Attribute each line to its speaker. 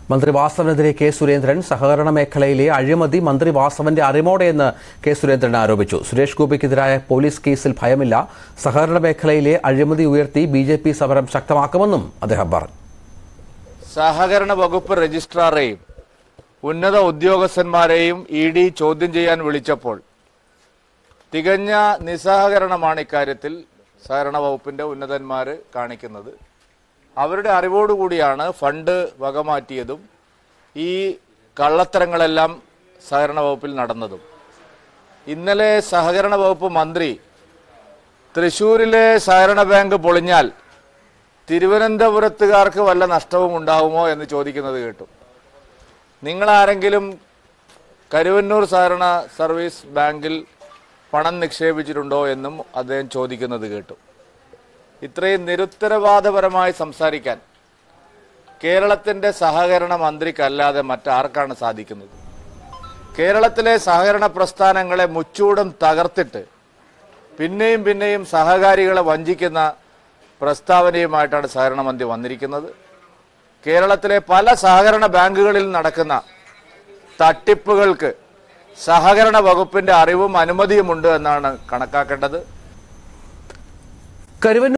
Speaker 1: മന്ത്രി വാസവനെതിരെ കെ സുരേന്ദ്രൻ സഹകരണ മേഖലയിലെ അഴിമതി മന്ത്രി വാസവന്റെ അറിമോടെയെന്ന് കെ സുരേന്ദ്രൻ ആരോപിച്ചു സുരേഷ് ഗോപിക്കെതിരായ പോലീസ് കേസിൽ ഭയമില്ല സഹകരണ മേഖലയിലെ അഴിമതി ഉയർത്തി ബി ജെ പി സമരം ശക്തമാക്കുമെന്നും അദ്ദേഹം പറഞ്ഞു
Speaker 2: സഹകരണ വകുപ്പ് രജിസ്ട്രാറെയും ഉന്നത ഉദ്യോഗസ്ഥന്മാരെയും ഇ ഡി ചോദ്യം ചെയ്യാൻ വിളിച്ചപ്പോൾ തികഞ്ഞ നിസ്സഹകരണമാണ് ഇക്കാര്യത്തിൽ സഹകരണ വകുപ്പിന്റെ ഉന്നതന്മാർ കാണിക്കുന്നത് അവരുടെ അറിവോടുകൂടിയാണ് ഫണ്ട് വകമാറ്റിയതും ഈ കള്ളത്തരങ്ങളെല്ലാം സഹകരണ വകുപ്പിൽ നടന്നതും ഇന്നലെ സഹകരണ വകുപ്പ് മന്ത്രി തൃശൂരിലെ സഹകരണ ബാങ്ക് പൊളിഞ്ഞാൽ തിരുവനന്തപുരത്തുകാർക്ക് വല്ല നഷ്ടവും ഉണ്ടാകുമോ എന്ന് ചോദിക്കുന്നത് കേട്ടു നിങ്ങളാരെങ്കിലും കരുവന്നൂർ സഹകരണ സർവീസ് ബാങ്കിൽ പണം നിക്ഷേപിച്ചിട്ടുണ്ടോ എന്നും അദ്ദേഹം ചോദിക്കുന്നത് കേട്ടു ഇത്രയും നിരുത്തരവാദപരമായി സംസാരിക്കാൻ കേരളത്തിന്റെ സഹകരണ മന്ത്രിക്കല്ലാതെ മറ്റാർക്കാണ് സാധിക്കുന്നത് കേരളത്തിലെ സഹകരണ പ്രസ്ഥാനങ്ങളെ മുച്ചൂടും തകർത്തിട്ട് പിന്നെയും പിന്നെയും സഹകാരികളെ വഞ്ചിക്കുന്ന പ്രസ്താവനയുമായിട്ടാണ് സഹകരണ മന്ത്രി വന്നിരിക്കുന്നത് കേരളത്തിലെ പല സഹകരണ ബാങ്കുകളിൽ നടക്കുന്ന തട്ടിപ്പുകൾക്ക് സഹകരണ വകുപ്പിന്റെ അറിവും അനുമതിയുമുണ്ട് എന്നാണ് കണക്കാക്കേണ്ടത്
Speaker 1: കരുവന്നൂർ